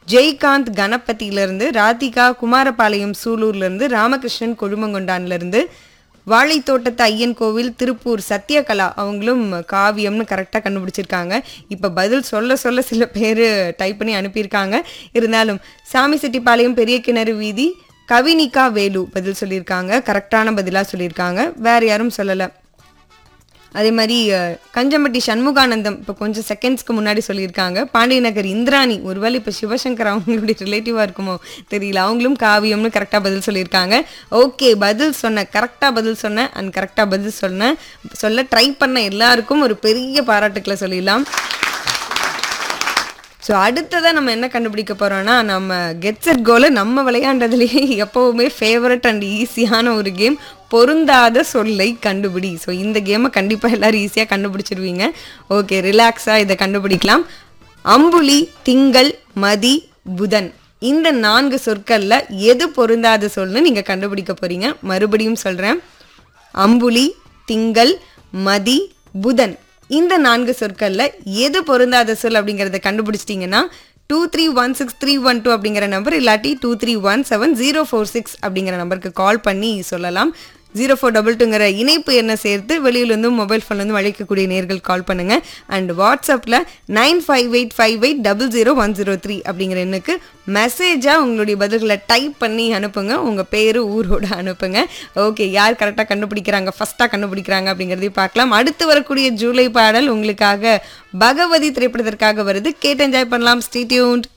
ஜெய்காந்த் கணபதியிலிருந்து ராதிகா குமாரபாளையம் சூலூர்லேருந்து ராமகிருஷ்ணன் கொழுமங்கொண்டான்லேருந்து வாழைத்தோட்டத்து ஐயன் கோவில் திருப்பூர் சத்யகலா அவங்களும் காவியம்னு கரெக்டாக கண்டுபிடிச்சிருக்காங்க இப்போ பதில் சொல்ல சொல்ல சில பேர் டைப் பண்ணி அனுப்பியிருக்காங்க இருந்தாலும் சாமி செட்டிப்பாளையம் பெரிய கிணறு வீதி கவினிகா வேலு பதில் சொல்லியிருக்காங்க கரெக்டான பதிலாக சொல்லியிருக்காங்க வேற யாரும் சொல்லலை அதே மாதிரி அஹ், கஞ்சம்பட்டி சண்முகானந்தம் இப்போ கொஞ்சம் செகண்ட்ஸ்க்கு முன்னாடி சொல்லியிருக்காங்க பாண்டிய நகர் இந்திராணி ஒருவேளை இப்போ சிவசங்கர் அவங்களுடைய ரிலேட்டிவாக இருக்குமோ தெரியல அவங்களும் காவியம்னு கரெக்டாக பதில் சொல்லியிருக்காங்க ஓகே பதில் சொன்ன கரெக்டாக பதில் சொன்னேன் அண்ட் கரெக்டாக பதில் சொன்னேன் சொல்ல ட்ரை பண்ண எல்லாருக்கும் ஒரு பெரிய பாராட்டுக்களை சொல்லிடலாம் ஸோ அடுத்ததாக நம்ம என்ன கண்டுபிடிக்க போகிறோம்னா நம்ம கெட் செட் கோல நம்ம விளையாண்டதுலேயே எப்போவுமே ஃபேவரட் அண்ட் ஈஸியான ஒரு கேம் பொருந்தாத சொல்லை கண்டுபிடி ஸோ இந்த கேமை கண்டிப்பாக எல்லாரும் ஈஸியாக கண்டுபிடிச்சிருவீங்க ஓகே ரிலாக்ஸாக இதை கண்டுபிடிக்கலாம் அம்புலி திங்கள் மதி புதன் இந்த நான்கு சொற்களில் எது பொருந்தாத சொல்னு நீங்கள் கண்டுபிடிக்க போகிறீங்க மறுபடியும் சொல்கிறேன் அம்புலி திங்கள் மதி புதன் இந்த நான்கு சொற்கள்ல எது பொருந்தாத சொல் அப்படிங்கறத கண்டுபிடிச்சிட்டிங்கன்னா two three one six three one two அப்படிங்கிற நம்பர் இல்லாட்டி two three one seven zero four six அப்படிங்கிற நம்பருக்கு கால் பண்ணி சொல்லலாம் ஜீரோ ஃபோர் டபுள் டூங்கிற இணைப்பு என்ன சேர்த்து வெளியிலேருந்து மொபைல் ஃபோன்லேருந்து அழைக்கக்கூடிய நேர்கள் கால் பண்ணுங்கள் அண்ட் வாட்ஸ்அப்பில் nine five eight five eight double zero one zero three அப்படிங்கிற எண்ணுக்கு மெசேஜாக உங்களுடைய பதில்களை டைப் பண்ணி அனுப்புங்க உங்கள் பேர் ஊரோட அனுப்புங்க ஓகே யார் கரெக்டாக கண்டுபிடிக்கிறாங்க ஃபஸ்ட்டாக கண்டுபிடிக்கிறாங்க அப்படிங்கிறதையும் பார்க்கலாம் அடுத்து வரக்கூடிய ஜூலை பாடல் உங்களுக்காக பகவதி திரைப்படத்திற்காக வருது கேட்டு என்ஜாய் பண்ணலாம் ஸ்டேட்யூன்ட்